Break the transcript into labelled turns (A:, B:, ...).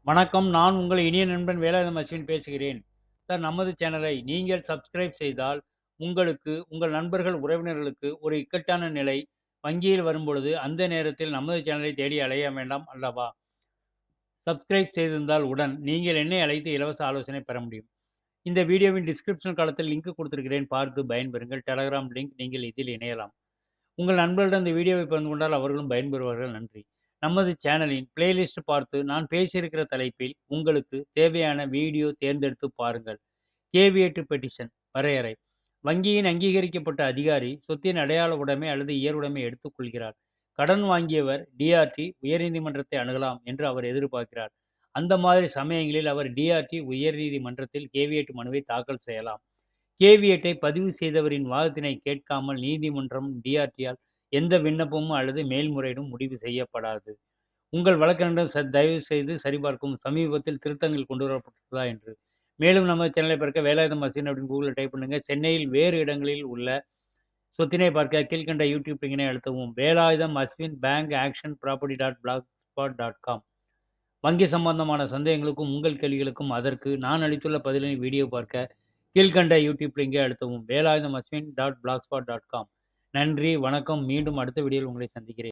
A: வணக்கம். நான் உங்கள் இனிய நண்பன் வேலாயுதம் அஸ்வின் பேசுகிறேன். சார் நமது சேனலை நீங்கள் சப்ஸ்கிரைப் செய்தால், உங்களுக்கு, உங்கள் நண்பர்கள், உறவினர்களுக்கு ஒரு இக்கட்டான நிலை வங்கியில் வரும்பொழுது, அந்த நேரத்தில் நமது சேனலை தேடி அலைய வேண்டாம் அல்லவா? சப்ஸ்கிரைப் செய்திருந்தால் உடன் நீங்கள் என்னை அழைத்து இலவச ஆலோசனை பெற முடியும். இந்த வீடியோவின் டிஸ்கிரிப்ஷன் காலத்தில் லிங்க் கொடுத்திருக்கிறேன். பார்த்து பயன்பெறுங்கள். டெலகிராம் லிங்க் நீங்கள் இதில் இணையலாம். உங்கள் நண்பர்களிடம் இந்த வீடியோவை பகிர்ந்து கொண்டால் அவர்களும் பயன்பெறுவார்கள். நன்றி. நமது சேனலின் பிளேலிஸ்ட் பார்த்து நான் பேசியிருக்கிற தலைப்பில் உங்களுக்கு தேவையான வீடியோ தேர்ந்தெடுத்து பாருங்கள். கேவியேட் பெட்டிஷன் வரையறை வங்கியின் அங்கீகரிக்கப்பட்ட அதிகாரி சொத்தின் அடையாள உடைமை அல்லது இயற்உடைமை எடுத்துக் கொள்கிறார். கடன் வாங்கியவர் டிஆர்டி உயர்நீதிமன்றத்தை அணுகலாம் என்று அவர் எதிர்பார்க்கிறார். அந்த மாதிரி சமயங்களில் அவர் டிஆர்டி உயர்நீதிமன்றத்தில் கேவியேட் மனுவை தாக்கல் செய்யலாம். கேவியேட்டை பதிவு செய்தவரின் வாதத்தினை கேட்காமல் நீதிமன்றம் டிஆர்டியால் எந்த விண்ணப்பமும் அல்லது மேல்முறையீடும் முடிவு செய்யப்படாது. உங்கள் வழக்கறிஞரிடம் ச தயவு செய்து சரிபார்க்கவும் சமீபத்தில் திருத்தங்கள் கொண்டுவரப்பட்டுள்ளதா என்று. மேலும் நமது சேனலை பார்க்க வேலாயுதம் அஸ்வின் அப்படின்னு கூகுள்ல டைப் பண்ணுங்க. சென்னையில் வேறு இடங்களில் உள்ள சொத்தினை பார்க்க கீழ்க்கண்ட யூடியூப் லிங்கினை அழுத்தவும். Velayudham Ashwin bank auction property dot blogspot dot com வங்கி சம்பந்தமான சந்தேகங்களுக்கும் உங்கள் கேள்விகளுக்கும் அதற்கு நான் அளித்துள்ள பதிலினை வீடியோ பார்க்க கீழ்க்கண்ட யூடியூப் லிங்கை அழுத்தவும். Velayudham Ashwin dot blogspot dot com நன்றி, வணக்கம். மீண்டும் அடுத்த வீடியோவில் உங்களை சந்திக்கிறேன்.